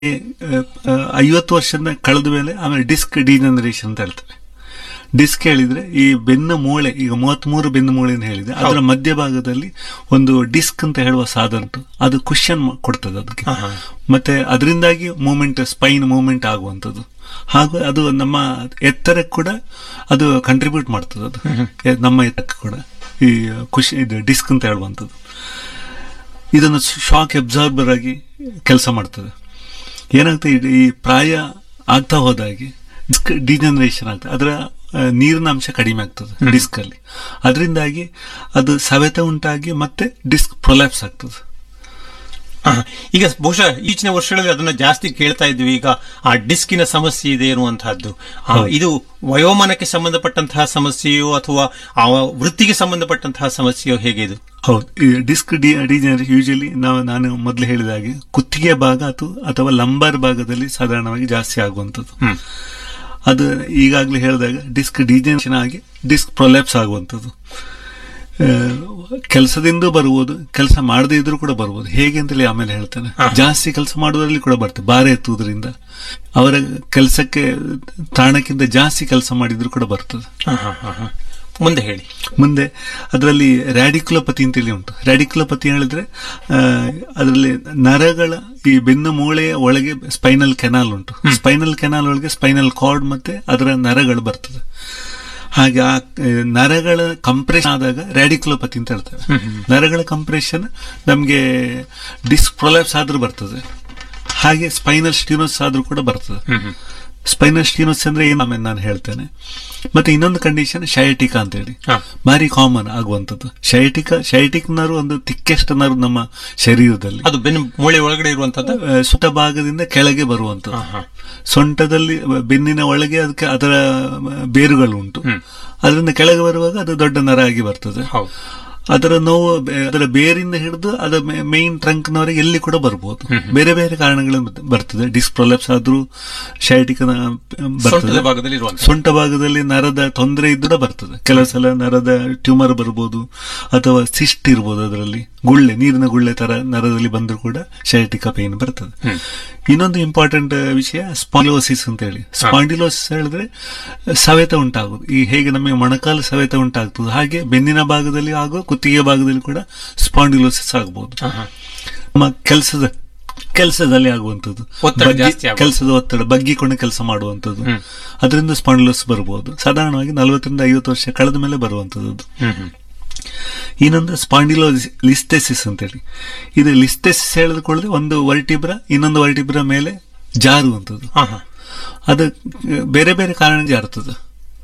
ಐವತ್ತು ವರ್ಷದ ಕಳೆದ ಮೇಲೆ ಆಮೇಲೆ ಡಿಸ್ಕ್ ಡಿಜನರೇಷನ್ ಅಂತ ಹೇಳ್ತೇವೆ ಡಿಸ್ಕ್ ಹೇಳಿದ್ರೆ ಈ ಬೆನ್ನು ಮೂಳೆ ಈಗ ಮೂವತ್ಮೂರು ಬೆನ್ನು ಮೂಳೆ ಅಂತ ಹೇಳಿದ್ರೆ ಅದರ ಮಧ್ಯಭಾಗದಲ್ಲಿ ಒಂದು ಡಿಸ್ಕ್ ಅಂತ ಹೇಳುವ ಸಾಧನ ಉಂಟು ಅದು ಕುಶನ್ ಕೊಡ್ತದೆ ಅದಕ್ಕೆ ಆಹಾ. ಮತ್ತೆ ಅದರಿಂದಾಗಿ ಮೂಮೆಂಟ್ ಸ್ಪೈನ್ ಮೂವ್ಮೆಂಟ್ ಆಗುವಂಥದ್ದು ಹಾಗೂ ಅದು ನಮ್ಮ ಎತ್ತರಕ್ಕೆ ಕೂಡ ಅದು ಕಂಟ್ರಿಬ್ಯೂಟ್ ಮಾಡ್ತದೆ ಅದು ಎ- ನಮ್ಮ ಎತ್ತರಕ್ಕೆ ಕೂಡ ಈ ಖುಷಿ ಇದು ಡಿಸ್ಕ್ ಅಂತ ಹೇಳುವಂಥದ್ದು ಇದನ್ನು ಶಾಕ್ ಅಬ್ಸಾರ್ಬರ್ ಆಗಿ ಕೆಲಸ ಮಾಡ್ತದೆ ಏನಾಗ್ತದೆ ಈ- ಈ ಪ್ರಾಯ ಆಗ್ತಾ ಹೋದಾಗೆ ಡಿಸ್ಕ್ ಡಿಜನರೇಷನ್ ಆಗ್ತದೆ ಅದರ ಆ, ನೀರಿನ ಅಂಶ ಕಡಿಮೆ ಆಗ್ತದೆ ಡಿಸ್ಕ್ ಅಲ್ಲಿ ಅದರಿಂದಾಗಿ ಅದು ಸವೆತ ಉಂಟಾಗಿ ಮತ್ತೆ ಡಿಸ್ಕ್ ಪ್ರೊಲ್ಯಾಪ್ಸ್ ಆಗ್ತದೆ ಆಹಾ. ಈಗ ಬಹುಶಃ ಈಚಿನ ವರ್ಷಗಳಲ್ಲಿ ಅದನ್ನ ಜಾಸ್ತಿ ಕೇಳ್ತಾ ಇದ್ವಿ ಈಗ ಆ ಡಿಸ್ಕಿನ ಸಮಸ್ಯೆ ಇದೆ ಎನ್ನುವಂತಹದ್ದು ಆ, ಇದು ವಯೋಮಾನಕ್ಕೆ ಸಂಬಂಧಪಟ್ಟಂತಹ ಸಮಸ್ಯೆಯೋ ಅಥವಾ ಆ ವೃತ್ತಿಗೆ ಸಂಬಂಧಪಟ್ಟಂತಹ ಸಮಸ್ಯೆಯೋ ಹೇಗೆ ಇದು ಹೌದು ಈ ಡಿಸ್ಕ್ ಡಿ ಡಿಜನರೇಷನ್ ಯೂಶಲಿ ನಾವು ನಾನು ಮೊದಲು ಹೇಳಿದ ಹಾಗೆ ಕುತ್ತಿಗೆ ಭಾಗ ಅಥವಾ ಅಥವಾ ಲಂಬಾರ್ ಭಾಗದಲ್ಲಿ ಸಾಧಾರಣವಾಗಿ ಜಾಸ್ತಿ ಆಗುವಂಥದ್ದು ಹ್ಮ್. ಅದು ಈಗಾಗಲೇ ಹೇಳಿದಾಗ ಡಿಸ್ಕ್ ಡಿಜನರೇಷನ್ ಆಗಿ ಡಿಸ್ಕ್ ಪ್ರೊಲ್ಯಾಪ್ಸ್ ಆಗುವಂಥದ್ದು ಕೆಲಸದಿಂದ ಬರ್ಬೋದು ಕೆಲಸ ಮಾಡದೇ ಇದ್ರೂ ಕೂಡ ಬರ್ಬೋದು ಹೇಗೆ ಅಂತೇಳಿ ಆಮೇಲೆ ಹೇಳ್ತೇನೆ ಜಾಸ್ತಿ ಕೆಲಸ ಮಾಡುವುದರಲ್ಲಿ ಕೂಡ ಬರ್ತದೆ ಭಾರ ಎತ್ತುವುದರಿಂದ ಅವರ ಕೆಲಸಕ್ಕೆ ತಾಣಕ್ಕಿಂತ ಜಾಸ್ತಿ ಕೆಲಸ ಮಾಡಿದ್ರು ಕೂಡ ಬರ್ತದೆ ಆಹಾ, ಆಹಾ. ಮುಂದೆ ಹೇಳಿ ಮುಂದೆ ಅದರಲ್ಲಿ ರ್ಯಾಡಿಕ್ಯುಲೋಪತಿ ಅಂತೇಳಿ ಉಂಟು ರ್ಯಾಡಿಕ್ಯುಲೋಪತಿ ಹೇಳಿದ್ರೆ ಅದರಲ್ಲಿ ನರಗಳ ಈ ಬೆನ್ನು ಮೂಳೆಯ ಒಳಗೆ ಸ್ಪೈನಲ್ ಕೆನಾಲ್ ಉಂಟು ಸ್ಪೈನಲ್ ಕೆನಾಲ್ ಒಳಗೆ ಸ್ಪೈನಲ್ ಕಾರ್ಡ್ ಮತ್ತೆ ಅದರ ನರಗಳು ಬರ್ತದೆ ಹಾಗೆ ಆ ಆ, ನರಗಳ ಕಂಪ್ರೆಷನ್ ಆದಾಗ ರ್ಯಾಡಿಕ್ಯುಲೋಪತಿ ಅಂತ ಹೇಳ್ತೇವೆ ನರಗಳ ಕಂಪ್ರೆಷನ್ ನಮಗೆ ಡಿಸ್ಕ್ ಪ್ರೊಲ್ಯಾಪ್ಸ್ ಆದ್ರೂ ಬರ್ತದೆ ಹಾಗೆ ಸ್ಪೈನಲ್ ಸ್ಟೀನೋಸ್ ಆದ್ರೂ ಕೂಡ ಬರ್ತದೆ ಸ್ಪೈನಲ್ ಸ್ಟೀನೋಸ್ ಅಂದ್ರೆ ಏನು ಆಮೇಲೆ ನಾನು ಹೇಳ್ತೇನೆ ಮತ್ತೆ ಇನ್ನೊಂದು ಕಂಡೀಷನ್ ಶಯಟಿಕಾ ಅಂತ ಹೇಳಿ ಹಾ. ಭಾರಿ ಕಾಮನ್ ಆಗುವಂಥದ್ದು ಶೈಟಿಕ ಶೈಟಿಕ್ ನರು ಒಂದು ತಿಕ್ಕೆಸ್ಟ್ ನರು ನಮ್ಮ ಶರೀರದಲ್ಲಿ ಅದು ಬೆನ್ನು ಮೂಳೆ ಒಳಗಡೆ ಇರುವಂತದ್ದು ಆ, ಸೊಂಟ ಭಾಗದಿಂದ ಕೆಳಗೆ ಬರುವಂಥದ್ದು ಆಹಾ. ಸೊಂಟದಲ್ಲಿ ಬೆನ್ನಿನ ಒಳಗೆ ಅದಕ್ಕೆ ಅದರ ಬೇರುಗಳು ಉಂಟು ಅದರಿಂದ ಕೆಳಗೆ ಬರುವಾಗ ಅದು ದೊಡ್ಡ ನರ ಆಗಿ ಬರ್ತದೆ ಹೌದು ಅದರ ನೋವು ಬೆ- ಅದರ ಬೇರಿಂದ ಹಿಡಿದು ಅದರ ಮೇನ್ ಟ್ರಂಕ್ನವರೆಗೆ ಎಲ್ಲಿ ಕೂಡ ಬರ್ಬೋದು ಬೇರೆ ಬೇರೆ ಕಾರಣಗಳಿಂದ ಬರ್ತದೆ ಡಿಸ್ಕ್ ಪ್ರೊಲೆಪ್ಸ್ ಆದ್ರೂ ಶೈಟಿಕ ಸೊಂಟದ ಬರ್ತದೆ ಭಾಗದಲ್ಲಿ ಇರುವಂತ ಸೊಂಟ ಭಾಗದಲ್ಲಿ ನರದ ತೊಂದರೆ ಇದ್ರೂ ಬರ್ತದೆ ಕೆಲವು ಸಲ ನರದ ಟ್ಯೂಮರ್ ಬರ್ಬೋದು ಅಥವಾ ಸಿಸ್ಟ್ ಇರ್ಬೋದು ಅದರಲ್ಲಿ ಗುಳ್ಳೆ ನೀರಿನ ಗುಳ್ಳೆ ತರ ನರದಲ್ಲಿ ಬಂದರೂ ಕೂಡ ಶೈಟಿಕ ಪೇನ್ ಬರ್ತದೆ ಇನ್ನೊಂದು ಇಂಪಾರ್ಟೆಂಟ್ ವಿಷಯ ಸ್ಪಾಂಡಿಲೋಸಿಸ್ ಅಂತ ಹೇಳಿ ಸ್ಪಾಂಡಿಲೋಸಿಸ್ ಹೇಳಿದ್ರೆ ಸವೆತ ಉಂಟಾಗುದು ಈ ಹೇಗೆ ನಮಗೆ ಮೊಣಕಾಲು ಸವೆತ ಉಂಟಾಗ್ತದೆ ಹಾಗೆ ಬೆನ್ನಿನ ಭಾಗದಲ್ಲಿ ಹಾಗೂ ಕುತ್ತಿಗೆ ಭಾಗದಲ್ಲಿ ಕೂಡ ಸ್ಪಾಂಡಿಲೋಸಿಸ್ ಆಗಬಹುದು ಆಹಾ. ನಮ್ಮ ಕೆಲಸದ ಕೆಲಸದಲ್ಲಿ ಆಗುವಂಥದ್ದು ಒತ್ತಡ ಬಗ್ಗಿ- ಜಾಸ್ತಿ ಆಗುವುದು. ಕೆಲಸದ ಒತ್ತಡ ಬಗ್ಗಿಕೊಂಡು ಕೆಲಸ ಮಾಡುವಂಥದ್ದು ಅದರಿಂದ ಸ್ಪಾಂಡಿಲೋಸ್ ಬರಬಹುದು ಸಾಧಾರಣವಾಗಿ ನಲವತ್ತರಿಂದ ಐವತ್ತು ವರ್ಷ ಕಳೆದ ಮೇಲೆ ಬರುವಂಥದ್ದು ಅದು. ಹ್ಮ್ ಹ್ಮ್ ಇನ್ನೊಂದು ಸ್ಪಾಂಡಿಲೋ ಲಿಸ್ಟೆಸಿಸ್ ಅಂತೇಳಿ ಇದು ಲಿಸ್ಟೆಸಿಸ್ ಹೇಳಿದ್ಕೊಳ್ಳದೆ ಒಂದು ವರ್ಟಿಬ್ರ ಇನ್ನೊಂದು ವರ್ಟಿಬ್ರ ಮೇಲೆ ಜಾರುವಂಥದ್ದು ಆಹಾ. ಅದು ಬೇರೆ ಬೇರೆ ಕಾರಣ ಜಾರುತ್ತದೆ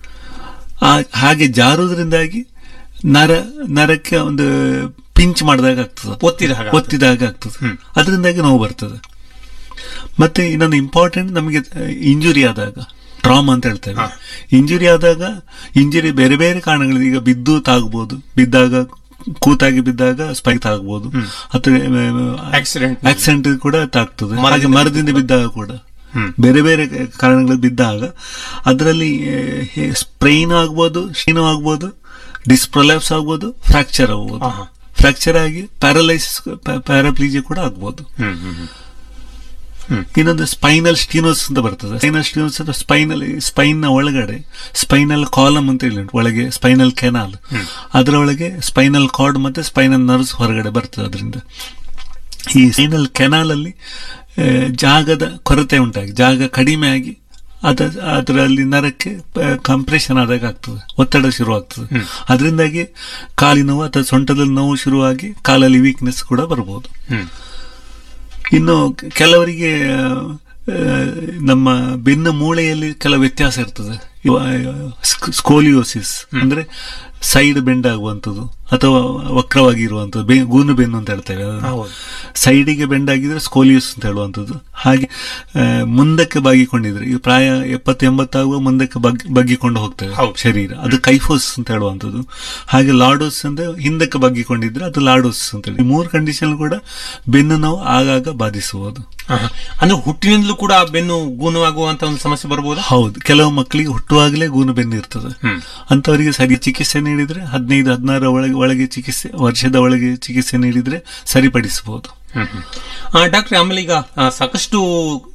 ಆ ಹಾಗೆ ಜಾರುವುದರಿಂದಾಗಿ ನರ ನರಕ್ಕೆ ಒಂದು ಪಿಂಚ್ ಮಾಡಿದಾಗ ಆಗ್ತದೆ ಒತ್ತಿದ ಹಾಗೆ ಒತ್ತಿದಾಗ ಆಗ್ತದೆ ಅದರಿಂದಾಗಿ ನೋವು ಬರ್ತದೆ ಮತ್ತೆ ಇನ್ನೊಂದು ಇಂಪಾರ್ಟೆಂಟ್ ನಮಗೆ ಇಂಜುರಿ ಆದಾಗ ಟ್ರಾಮಾ ಅಂತ ಹೇಳ್ತೇವೆ ಇಂಜುರಿ ಆದಾಗ ಇಂಜುರಿ ಬೇರೆ ಬೇರೆ ಕಾರಣಗಳು ಈಗ ಬಿದ್ದು ತಾಗ್ಬೋದು ಬಿದ್ದಾಗ ಕೂತಾಗಿ ಬಿದ್ದಾಗ ಸ್ಪೈಕ್ ತಾಗ್ಬೋದು ಅಥವಾ Accident. ಆಕ್ಸಿಡೆಂಟ್ ಕೂಡ ತಾಗ್ತದೆ ಹಾಗೆ ಮರದಿಂದ ಮರದಿಂದ ಬಿದ್ದಾಗ ಕೂಡ ಹ್ಮ್. ಬೇರೆ ಬೇರೆ ಕಾರಣಗಳು ಬಿದ್ದಾಗ ಅದರಲ್ಲಿ ಸ್ಪ್ರೈನ್ ಆಗ್ಬೋದು ಶೀನು ಆಗ್ಬೋದು ಡಿಸ್ಪ್ರೊಲ್ಯಾಪ್ಸ್ ಆಗ್ಬೋದು ಫ್ರಾಕ್ಚರ್ ಆಗ್ಬೋದು ಆಹಾ. ಫ್ರಾಕ್ಚರ್ ಆಗಿ ಪ್ಯಾರಲೈಸಿಸ್ ಪ್ಯಾರಾಪ್ಲೀಜಿ ಕೂಡ ಆಗ್ಬೋದು ಹ್ಮ್ ಹ್ಮ್ ಹ್ಮ್ ಇನ್ನೊಂದು ಸ್ಪೈನಲ್ ಸ್ಟೀನೋಸ್ ಅಂತ ಬರ್ತದೆ ಸ್ಪೈನಲ್ ಸ್ಟೀನೋಸ್ ಅಂದ್ರೆ ಸ್ಪೈನಲ್ ಸ್ಪೈನ್ ನ ಒಳಗಡೆ ಸ್ಪೈನಲ್ ಕಾಲಮ್ ಅಂತ ಹೇಳಿ ಉಂಟು ಒಳಗೆ ಸ್ಪೈನಲ್ ಕೆನಾಲ್ ಅದರ ಒಳಗೆ ಸ್ಪೈನಲ್ ಕಾರ್ಡ್ ಮತ್ತೆ ಸ್ಪೈನಲ್ ನರ್ವ್ಸ್ ಹೊರಗಡೆ ಬರ್ತದೆ ಅದರಿಂದ ಈ ಸ್ಪೈನಲ್ ಕೆನಾಲ್ ಅಲ್ಲಿ ಆ, ಜಾಗದ ಕೊರತೆ ಉಂಟಾಗಿ ಜಾಗ ಕಡಿಮೆ ಆಗಿ ಅದ ಅದರಲ್ಲಿ ನರಕ್ಕೆ ಕಂಪ್ರೆಷನ್ ಆದಾಗ ಆಗ್ತದೆ ಒತ್ತಡ ಶುರುವಾಗ್ತದೆ ಅದರಿಂದಾಗಿ ಕಾಲಿನ ನೋವು ಅಥವಾ ಸೊಂಟದಲ್ಲಿ ನೋವು ಶುರುವಾಗಿ ಕಾಲಲ್ಲಿ ವೀಕ್ನೆಸ್ ಕೂಡ ಬರಬಹುದು ಹ್ಮ್ ಇನ್ನು ಕೆಲವರಿಗೆ ಆ, ನಮ್ಮ ಬೆನ್ನು ಮೂಳೆಯಲ್ಲಿ ಕೆಲವು ವ್ಯತ್ಯಾಸ ಇರ್ತದೆ ಸ್ಕೋಲಿಯೋಸಿಸ್ ಅಂದ್ರೆ ಸೈಡ್ ಬೆಂಡ್ ಆಗುವಂಥದ್ದು ಅಥವಾ ವಕ್ರವಾಗಿ ಇರುವಂಥದ್ದು ಬೆ- ಗೂನು ಬೆನ್ನು ಅಂತ ಹೇಳ್ತೇವೆ ಅದನ್ನು. ಹೌದು. ಸೈಡಿಗೆ ಬೆಂಡ್ ಆಗಿದ್ರೆ ಸ್ಕೋಲಿಯೋಸ್ ಅಂತ ಹೇಳುವಂಥದ್ದು ಹಾಗೆ ಆ, ಮುಂದಕ್ಕೆ ಬಾಗಿಕೊಂಡಿದ್ರೆ ಈ ಪ್ರಾಯ ಎಪ್ಪತ್ತು ಎಂಬತ್ತಾಗುವ ಮುಂದಕ್ಕೆ ಬಗ್- ಬಗ್ಗಿಕೊಂಡು ಹೋಗ್ತೇವೆ ಹೌದು. ಶರೀರ ಅದು ಕೈಫೋಸ್ ಅಂತ ಹೇಳುವಂಥದ್ದು ಹಾಗೆ ಲಾಡೋಸ್ ಅಂದ್ರೆ ಹಿಂದಕ್ಕೆ ಬಗ್ಗಿಕೊಂಡಿದ್ರೆ ಅದು ಲಾಡೋಸ್ ಅಂತ ಹೇಳಿ ಈ ಮೂರು ಕಂಡೀಷನ್ ಕೂಡ ಬೆನ್ನು ನೋವು ಆಗಾಗ ಬಾಧಿಸಬಹುದು ಆಹಾ. ಅಂದ್ರೆ ಹುಟ್ಟಿನಿಂದಲೂ ಕೂಡ ಆ ಬೆನ್ನು ಗೂನವಾಗುವಂತ ಒಂದು ಸಮಸ್ಯೆ ಬರಬಹುದಾ ಹೌದು ಕೆಲವು ಮಕ್ಕಳಿಗೆ ಹುಟ್ಟುವಾಗಲೇ ಗೂನು ಬೆನ್ನು ಇರ್ತದೆ ಹ್ಮ್. ಅಂತವರಿಗೆ ಸರಿ ಚಿಕಿತ್ಸೆ ನೀಡಿದ್ರೆ ಹದಿನೈದು ಹದಿನಾರ ಒಳಗೆ ಒಳಗೆ ಚಿಕಿತ್ಸೆ ವರ್ಷದ ಒಳಗೆ ಚಿಕಿತ್ಸೆ ನೀಡಿದ್ರೆ ಸರಿಪಡಿಸಬಹುದು ಡಾಕ್ಟರ್ ಆಮೇಲೆ ಈಗ ಆ, ಸಾಕಷ್ಟು